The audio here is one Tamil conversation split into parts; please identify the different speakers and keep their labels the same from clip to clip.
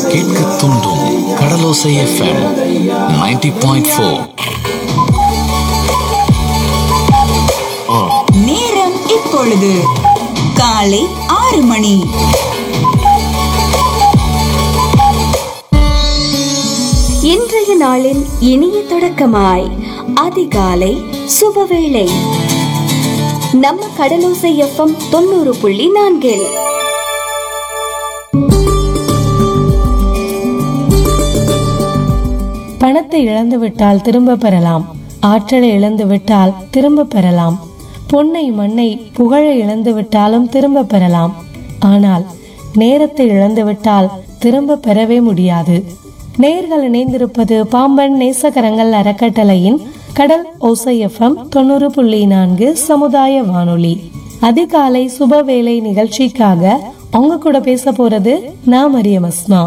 Speaker 1: கேட்க தூண்டும் கடலோசை எஃப்எம் 90.4 பாயிண்ட் ஃபோர்
Speaker 2: நேரம் இப்பொழுது காலை ஆறு மணி
Speaker 3: இன்றைய நாளின் இனிய தொடக்கமாய் அதிகாலை சுபவேளை நம்ம கடலோசை எஃப்எம் தொண்ணூறு புள்ளி நான்கில்
Speaker 4: பணத்தை இழந்து விட்டால் திரும்ப பெறலாம் ஆற்றலை இழந்து விட்டால் திரும்ப பெறலாம் பொன்னை மண்ணை புகழை இழந்து விட்டாலும் திரும்ப பெறலாம் ஆனால் நேரத்தை இழந்து விட்டால் திரும்ப பெறவே முடியாது நேர்கள் இணைந்திருப்பது பாம்பன் நேசகரங்கள் அறக்கட்டளையின் கடல் ஓசை எஃப்எம் தொண்ணூறு புள்ளி நான்கு சமுதாய வானொலி அதிகாலை சுபவேளை நிகழ்ச்சிக்காக அவங்க கூட பேச போறது நான் மரியம் அஸ்மா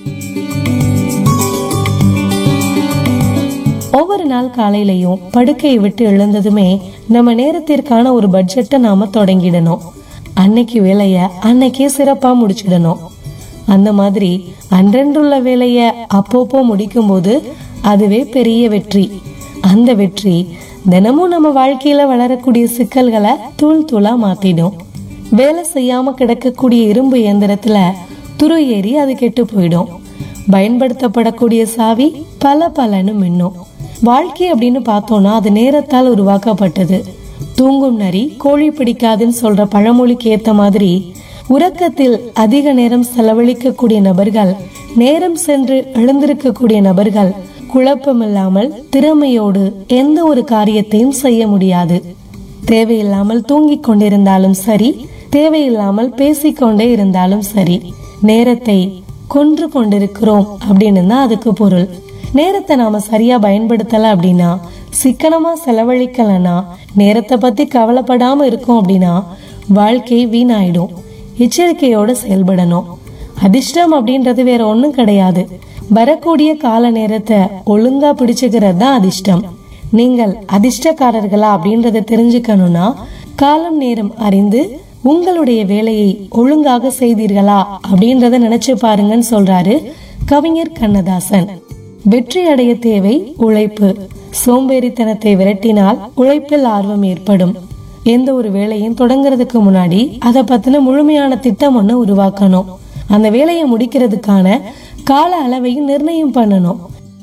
Speaker 4: ஒவ்வொரு நாள் காலையிலையும் படுக்கையை விட்டு எழுந்ததுமே நம்ம நேரத்திற்கான ஒரு பட்ஜெட்டை நாம தொடங்கிடணும் அன்னைக்கு வேலைய அன்னைக்கே சிறப்பா முடிச்சிடணும் அந்த மாதிரி அன்றன்றுள்ள வேலைய அப்பப்போ முடிக்கும் போது அதுவே பெரிய வெற்றி அந்த வெற்றி தினமும் நம்ம வாழ்க்கையில வளரக்கூடிய சிக்கல்களை தூள் தூளா மாத்திடும் வேலை செய்யாம கிடக்கக்கூடிய இரும்பு இயந்திரத்துல துரு ஏறி அது கெட்டு போயிடும் பயன்படுத்தப்படக்கூடிய சாவி பல பலன்னு மின்னும் வாழ்க்கை அப்படின்னு பார்த்தோம்னா அது நேரத்தால் உருவாக்கப்பட்டது தூங்கும் நரி கோழி பிடிக்காதுன்னு சொல்ற பழமொழிக்கு ஏத்த மாதிரி உறக்கத்தில் அதிக நேரம் செலவழிக்கக்கூடிய நபர்கள் நேரம் சென்று எழுந்திருக்கக்கூடிய நபர்கள் குழப்பமில்லாமல் திறமையோடு எந்த ஒரு காரியத்தையும் செய்ய முடியாது தேவையில்லாமல் தூங்கிக் கொண்டிருந்தாலும் சரி தேவையில்லாமல் பேசிக்கொண்டே இருந்தாலும் சரி நேரத்தை கொன்று கொண்டிருக்கிறோம் அப்படின்னு தான் அதுக்கு பொருள் நேரத்தை நாம சரியா பயன்படுத்தல அப்படின்னா சிக்கனமா செலவழிக்கலன்னா நேரத்தை பத்தி கவலைப்படாம இருக்கோம் அப்படின்னா வாழ்க்கை வீணாயிடும் எச்சரிக்கையோட செயல்படணும் அதிர்ஷ்டம் அப்படின்றது வேற ஒண்ணும் கிடையாது வரக்கூடிய கால நேரத்தை ஒழுங்கா பிடிச்சுக்கிறது தான் அதிர்ஷ்டம் நீங்கள் அதிர்ஷ்டக்காரர்களா அப்படின்றத தெரிஞ்சுக்கணும்னா காலம் நேரம் அறிந்து உங்களுடைய வேலையை ஒழுங்காக செய்தீர்களா அப்படின்றத நினைச்சு பாருங்கன்னு சொல்றாரு கவிஞர் கண்ணதாசன் வெற்றி அடைய தேவை உழைப்பு சோம்பேறித்தனத்தை விரட்டினால் உழைப்பில் ஆர்வம் ஏற்படும் எந்த ஒரு வேலையும் தொடங்குறதுக்கு முன்னாடி அதை பத்தின முழுமையான திட்டம் ஒண்ணு உருவாக்கணும் அந்த வேலையை முடிக்கிறதுக்கான கால அளவையும் நிர்ணயம் பண்ணணும்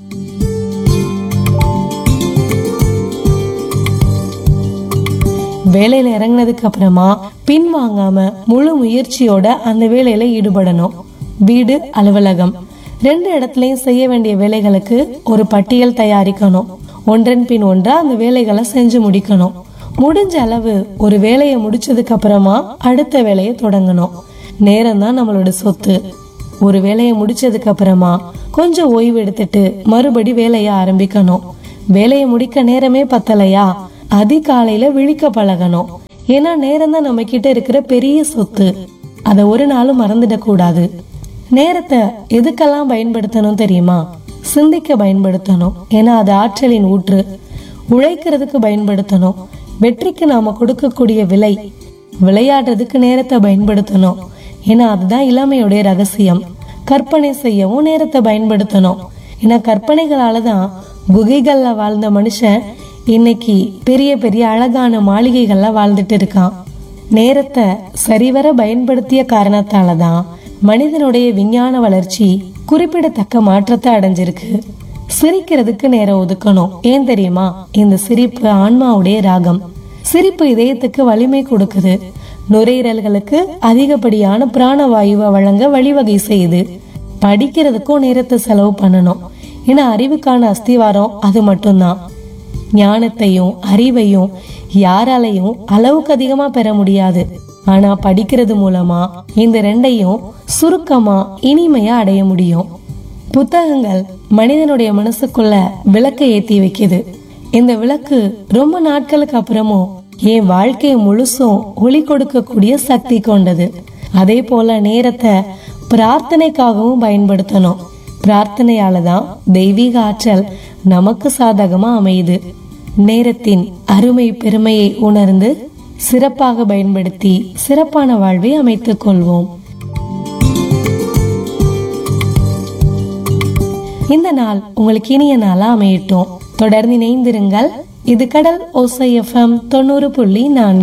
Speaker 4: வேலையில இறங்கினதுக்கு அப்புறமா பின் வாங்காம முழு முயற்சியோட அந்த வேலையில ஈடுபடணும் வீடு அலுவலகம் ரெண்டு இடத்துலயும் செய்ய வேண்டிய வேலைகளுக்கு ஒரு பட்டியல் தயாரிக்கணும் ஒன்றன் பின் ஒன்றா அந்த வேலைகளை செஞ்சு முடிக்கணும் முடிஞ்ச அளவு ஒரு வேலையை முடிச்சதுக்கு அப்புறமா அடுத்த வேலையை தொடங்கணும் நேரம் தான் நம்மளோட சொத்து ஒரு வேலையை முடிச்சதுக்கு அப்புறமா கொஞ்சம் ஓய்வு எடுத்துட்டு மறுபடி வேலையை ஆரம்பிக்கணும் வேலையை முடிக்க நேரமே பத்தலையா அதிகாலையில விழிக்க பழகணும் ஏன்னா நேரம் தான் நம்ம கிட்ட இருக்கிற பெரிய சொத்து அதை ஒரு நாளும் மறந்துடக் கூடாது நேரத்தை எதுக்கெல்லாம் பயன்படுத்தணும் தெரியுமா சிந்திக்க பயன்படுத்தணும் ஏன்னா அது ஆற்றலின் ஊற்று உழைக்கிறதுக்கு பயன்படுத்தணும் வெற்றிக்கு நாம கொடுக்கக்கூடிய விலை விளையாடுறதுக்கு நேரத்தை பயன்படுத்தணும் ஏன்னா அதுதான் இளமையுடைய ரகசியம் கற்பனை செய்யவும் நேரத்தை பயன்படுத்தணும் ஏன்னா கற்பனைகளால தான் குகைகள்ல வாழ்ந்த மனுஷன் இன்னைக்கு பெரிய பெரிய அழகான மாளிகைகள்ல வாழ்ந்துட்டு இருக்கான் நேரத்தை சரிவர பயன்படுத்திய காரணத்தால தான் மனிதனுடைய விஞ்ஞான வளர்ச்சி குறிப்பிடத்தக்க மாற்றத்தை அடைஞ்சிருக்கு சிரிக்கிறதுக்கு நேரம் ஒதுக்கணும் ஏன் தெரியுமா இந்த சிரிப்பு ஆன்மாவுடைய ராகம் சிரிப்பு இதயத்துக்கு வலிமை கொடுக்குது நுரையீரல்களுக்கு அதிகப்படியான பிராணவாயுவை வழங்க வழிவகை செய்யுது படிக்கிறதுக்கும் நேரத்தை செலவு பண்ணணும் ஏன்னா அறிவுக்கான அஸ்திவாரம் அது மட்டும்தான் ஞானத்தையும் அறிவையும் யாராலையும் அளவுக்கு அதிகமா பெற முடியாது ஆனா படிக்கிறது மூலமா இந்த ரெண்டையும் சுருக்கமா இனிமையா அடைய முடியும் புத்தகங்கள் மனிதனுடைய மனசுக்குள்ள விளக்கை ஏத்தி வைக்குது இந்த விளக்கு ரொம்ப நாட்களுக்கு அப்புறமும் என் வாழ்க்கை முழுசும் ஒளி கொடுக்கக்கூடிய சக்தி கொண்டது அதே போல நேரத்தை பிரார்த்தனைக்காகவும் பயன்படுத்தணும் பிரார்த்தனையால தான் தெய்வீக ஆற்றல் நமக்கு சாதகமா அமையுது நேரத்தின் அருமை பெருமையை உணர்ந்து சிறப்பாக பயன்படுத்தி சிறப்பான வாழ்வை அமைத்துக் கொள்வோம் இந்த நாள் உங்களுக்கு இனிய நாளா அமையட்டும் தொடர்ந்து இணைந்திருங்கள் இது கடல் ஓசை எஃப்எம் தொண்ணூறு புள்ளி நான்கு